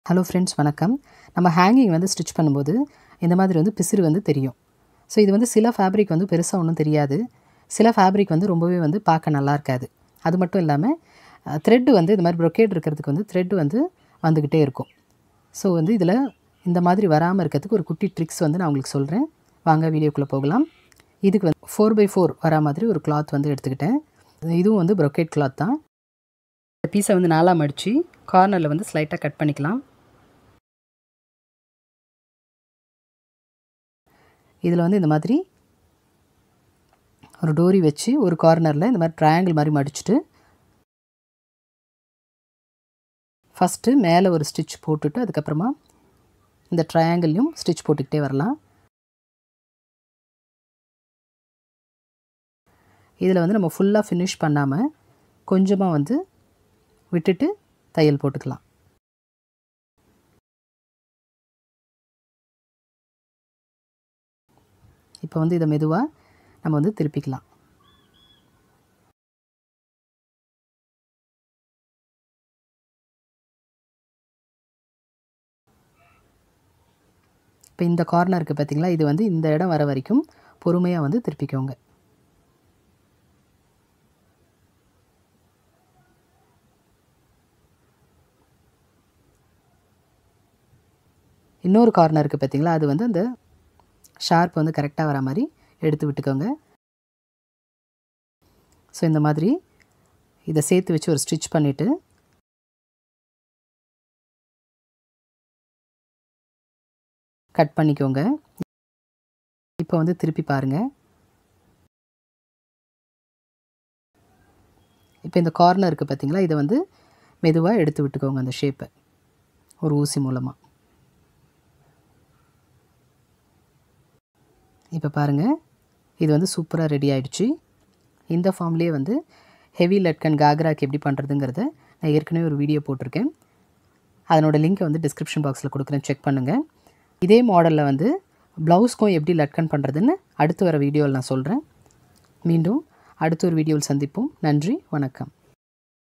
hello friends வணக்கம் நம்ம hanging வந்து ஸ்டிச் பண்ணும்போது இந்த மாதிரி வந்து பிசிறு வந்து தெரியும் ஸோ இது வந்து சில ஃபேப்ரிக் வந்து பெருசாக ஒன்றும் தெரியாது சில ஃபேப்ரிக் வந்து ரொம்பவே வந்து பார்க்க நல்லா இருக்காது அது மட்டும் இல்லாமல் த்ரெட்டு வந்து இந்த மாதிரி ப்ரொக்கேட் இருக்கிறதுக்கு வந்து த்ரெட்டு வந்து வந்துக்கிட்டே இருக்கும் ஸோ வந்து இதில் இந்த மாதிரி வராமல் இருக்கிறதுக்கு ஒரு குட்டி ட்ரிக்ஸ் வந்து நான் உங்களுக்கு சொல்கிறேன் வாங்க வீடியோக்குள்ளே போகலாம் இதுக்கு வந்து ஃபோர் பை ஃபோர் வரா மாதிரி ஒரு கிளாத் வந்து எடுத்துக்கிட்டேன் இதுவும் வந்து ப்ரொக்கேட் கிளாத் தான் இந்த பீஸை வந்து நாலாக மடித்து கார்னரில் வந்து ஸ்லைட்டாக கட் பண்ணிக்கலாம் இதில் வந்து இந்த மாதிரி ஒரு டோரி வச்சு ஒரு கார்னரில் இந்த மாதிரி ட்ரையாங்கிள் மாதிரி மடிச்சுட்டு ஃபஸ்ட்டு மேலே ஒரு ஸ்டிச் போட்டுட்டு அதுக்கப்புறமா இந்த ட்ரையாங்கிளையும் ஸ்டிச் போட்டுக்கிட்டே வரலாம் இதில் வந்து நம்ம ஃபுல்லாக ஃபினிஷ் பண்ணாமல் கொஞ்சமாக வந்து விட்டுட்டு தையல் போட்டுக்கலாம் இப்போ வந்து இதை மெதுவாக நம்ம வந்து திருப்பிக்கலாம் இப்போ இந்த கார்னர் இருக்குது பார்த்திங்களா இது வந்து இந்த இடம் வர வரைக்கும் பொறுமையாக வந்து திருப்பிக்கோங்க இன்னொரு கார்னர் இருக்குது பார்த்திங்களா அது வந்து அந்த ஷார்ப் வந்து கரெக்டாக வர மாதிரி எடுத்து விட்டுக்கோங்க ஸோ இந்த மாதிரி இதை சேர்த்து வச்சு ஒரு ஸ்டிச் பண்ணிவிட்டு கட் பண்ணிக்கோங்க இப்போ வந்து திருப்பி பாருங்கள் இப்போ இந்த கார்னர் இருக்குது பார்த்தீங்களா இதை வந்து மெதுவாக எடுத்து விட்டுக்கோங்க அந்த ஷேப்பை ஒரு ஊசி மூலமாக இப்போ பாருங்கள் இது வந்து சூப்பராக ரெடி ஆகிடுச்சு இந்த ஃபார்ம்லேயே வந்து ஹெவி லட்கன் காக்ராக்கு எப்படி பண்ணுறதுங்கிறத நான் ஏற்கனவே ஒரு வீடியோ போட்டிருக்கேன் அதனோட லிங்க்கை வந்து டிஸ்கிரிப்ஷன் பாக்ஸில் கொடுக்குறேன் செக் பண்ணுங்கள் இதே மாடலில் வந்து ப்ளவுஸ்க்கும் எப்படி லட்கன் பண்ணுறதுன்னு அடுத்து வர வீடியோவில் நான் சொல்கிறேன் மீண்டும் அடுத்த ஒரு வீடியோவில் சந்திப்போம் நன்றி வணக்கம்